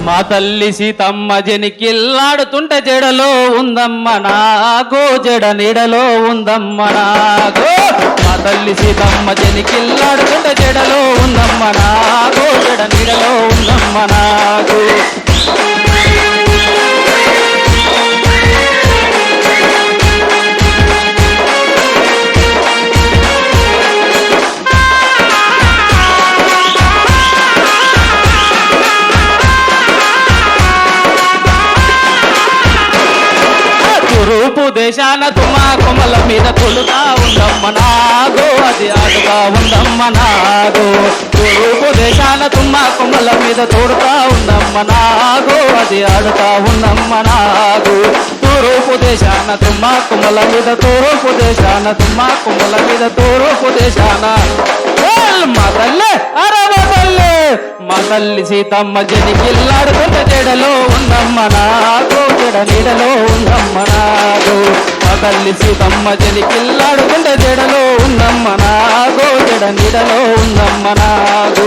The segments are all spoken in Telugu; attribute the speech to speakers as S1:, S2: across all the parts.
S1: మా తల్లి సీతమ్మ జనికిల్లాడుతుంట జడలో ఉందమ్మ నాగో జడ నీడలో ఉందమ్మ నాగో మా తల్లి సీతమ్మ జనికిల్లాడుతుంట జడలో ఉందమ్మ నాగో జడ నీడలో ఉందమ్మ నాగో తూర్పు దేశాన తుమా కొమల మీద తొలుతా ఉందమ్మ నాగో అది ఆడుతా ఉందమ్మ నాగో తూర్పు దేశాన తుమ్మా కొమల మీద తోడుతా ఉందమ్మ నాగో అది ఆడుతా ఉందమ్మ నాగో తూర్పు దేశాన తుమ్మా కొమల మీద తూర్పు దేశాన తుమ్మా కొమల మీద తూర్పు దేశాన ఏల్ మా తల్లే అరే మా తల్లే మా తల్లి సీతమ్మ జనికిల్లాడుతున్న జడలో ఉందమ్మ నాగో జడ నీడలో ఉందమ్మ నాగో మా తల్లి సీతమ్మ జనికిల్లాడుతున్న జడలో ఉందమ్మ నాగో జడ నీడలో ఉందమ్మ నాగో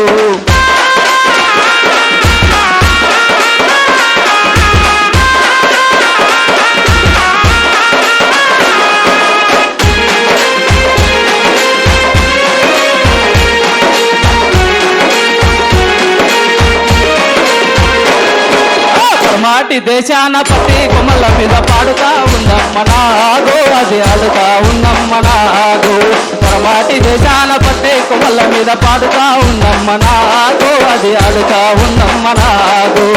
S1: మాటి దేశాన పతి కొమ్మల మీద పాడుతా ఉందమ్మ నాగో అది ఆడుతా ఉందమ్మ నాగో పరమాటి దేశాన పట్టి కొమ్మల మీద పాడుతా ఉందమ్మ నాగో అది ఆడుతా ఉందమ్మ నాగో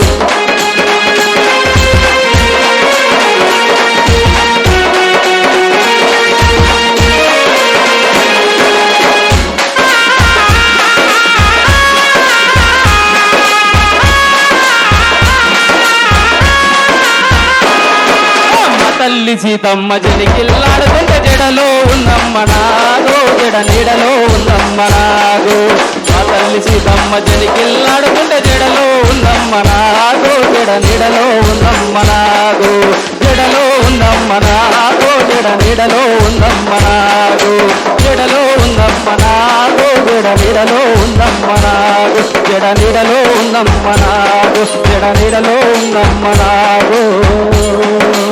S1: మా తల్లి సీతమ్మ జనికిల్లాడుతుంటే జడలో ఉందమ్మ నాగో జడ నీడలో ఉందమ్మ నాగో మా తల్లి సీతమ్మ జనికిల్లాడుతుంటే జడలో ఉందమ్మ నాగో జడ నీడలో ఉందమ్మ నాగో జడలో ఉందమ్మ నాగో జడ నీడలో ఉందమ్మ నాగో జడలో ఉందమ్మ నాగో జడ నీడలో ఉందమ్మ నాగో జడ నీడలో ఉందమ్మ నాగో జడ నీడలో ఉందమ్మ నాగో